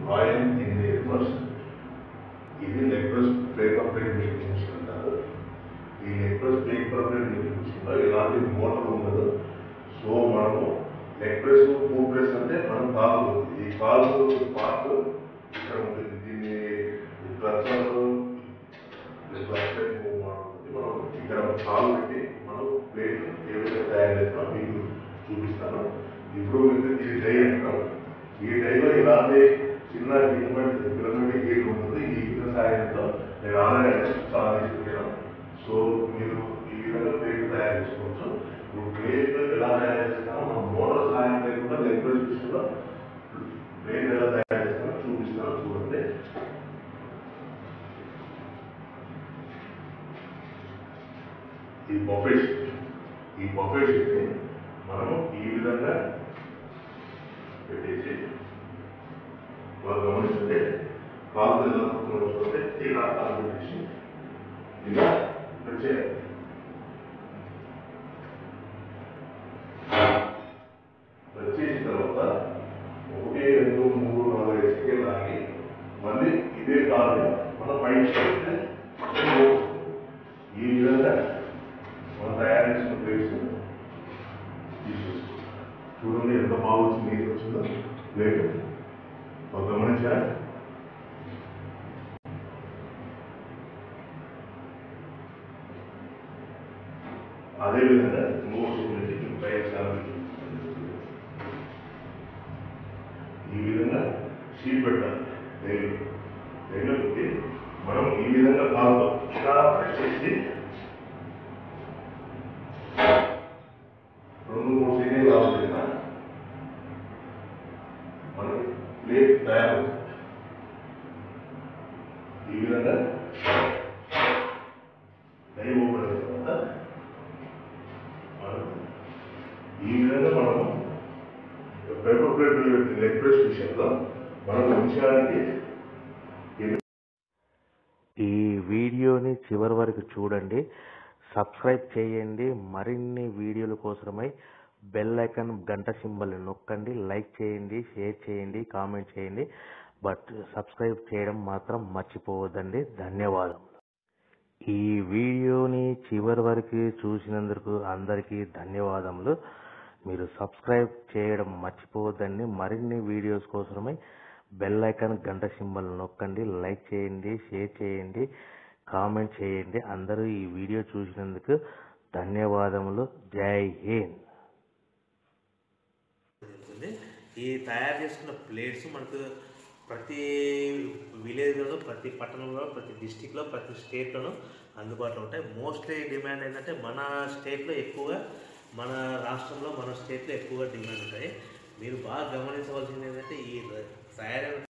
coil in the reverse ఇది necklace paper plate machine అంటారు ఈ నెక్లెస్ పేపర్ ప్లేట్ మిషన్లో ఎలాంటి మోటార్ ఉండదు సో మనము నెక్లెస్ టూ ప్లేస్ అంటే మనం కాలు ఈ కాలు పార్ట్ ఇక్కడ ఉంటుంది దీన్ని క్లచర్ మనం ఇక్కడ కాలు పెట్టి మనం ప్లేట్ ఏ విధంగా తయారు చేస్తాం మీకు చూపిస్తాను ఇప్పుడు మీకు ఇది డై అంటాం ఈ డైలో ఇలాంటి చిన్న ఫిలమెంట్ ఫిలమెంట్ గీట్ ఉంటుంది ఈ గీత సాయంతో నేను ఆల్రెడీ చాలా తీసుకున్నాను సో మీరు ఈ విధంగా ప్లేట్ తయారు చేసుకోవచ్చు ఇప్పుడు ప్లేట్ ఎలా తయారు చేస్తామో మనం మోడల్ సాయం లేకుండా లెక్చర్ విషయంలో ప్లేట్ ఎలా తయారు చేస్తామో చూపిస్తాను చూడండి ఈ బఫే షీట్ ఈ బఫే షీట్ని మనము ఈ విధంగా పెట్టేసి వాళ్ళు గమనిస్తుంటే కాలు ఎలా వస్తుంటే ఇలా కాలు పెట్టేసి ఇలా వచ్చేయాలి వచ్చేసిన తర్వాత ఒకటి రెండు మూడు నాలుగు ఐదు సెకండ్లు ఆగి మళ్ళీ ఇదే కాదు మనం పైకి చేస్తే ఈ విధంగా మనం తయారు చేసిన ప్లేట్స్ తీసేసుకోవాలి చూడండి ఎంత బాగా వచ్చింది నీరు వచ్చిందో ప్లేట్ ఒక గమనించారా అదేవిధంగా మూడు నుంచి ముప్పై సార్లు ఈ విధంగా షీట్ పెట్టాలి రైలు రైలు పెట్టి మనం ఈ విధంగా కాదు ఇలా ప్రెస్ చేసి రెండు మూడు సెకండ్లు ఆలోచన మనకి ప్లేట్ తయారు ఈ విధంగా దై ఓపెన్ అయిన తర్వాత మనం ఈ విధంగా మనము పేపర్ ప్లేట్ లెగ్ ప్రెస్ విషయంలో మనం నిమిషానికి ఈ వీడియోని చివరి వరకు చూడండి సబ్స్క్రైబ్ చేయండి మరిన్ని వీడియోల కోసమై బెల్ ఐకాన్ గంట సింబల్ నొక్కండి లైక్ చేయండి షేర్ చేయండి కామెంట్ చేయండి బట్ సబ్స్క్రైబ్ చేయడం మాత్రం మర్చిపోవద్దండి ధన్యవాదం ఈ వీడియోని చివరి వరకు చూసినందుకు అందరికీ ధన్యవాదములు మీరు సబ్స్క్రైబ్ చేయడం మర్చిపోవద్దండి మరిన్ని వీడియోస్ కోసమై బెల్ ఐకాన్ గంట సింబల్ నొక్కండి లైక్ చేయండి షేర్ చేయండి కామెంట్ చేయండి అందరూ ఈ వీడియో చూసినందుకు ధన్యవాదములు జై హింద్ జరుగుతుంది ఈ తయారు చేసుకున్న ప్లేట్స్ మనకు ప్రతి విలేజ్లో ప్రతి పట్టణంలో ప్రతి డిస్టిక్లో ప్రతి స్టేట్లోనూ అందుబాటులో ఉంటాయి మోస్ట్లీ డిమాండ్ ఏంటంటే మన స్టేట్లో ఎక్కువగా మన రాష్ట్రంలో మన స్టేట్లో ఎక్కువగా డిమాండ్ ఉంటాయి మీరు బాగా గమనించవలసింది ఏంటంటే ఈ తయారైన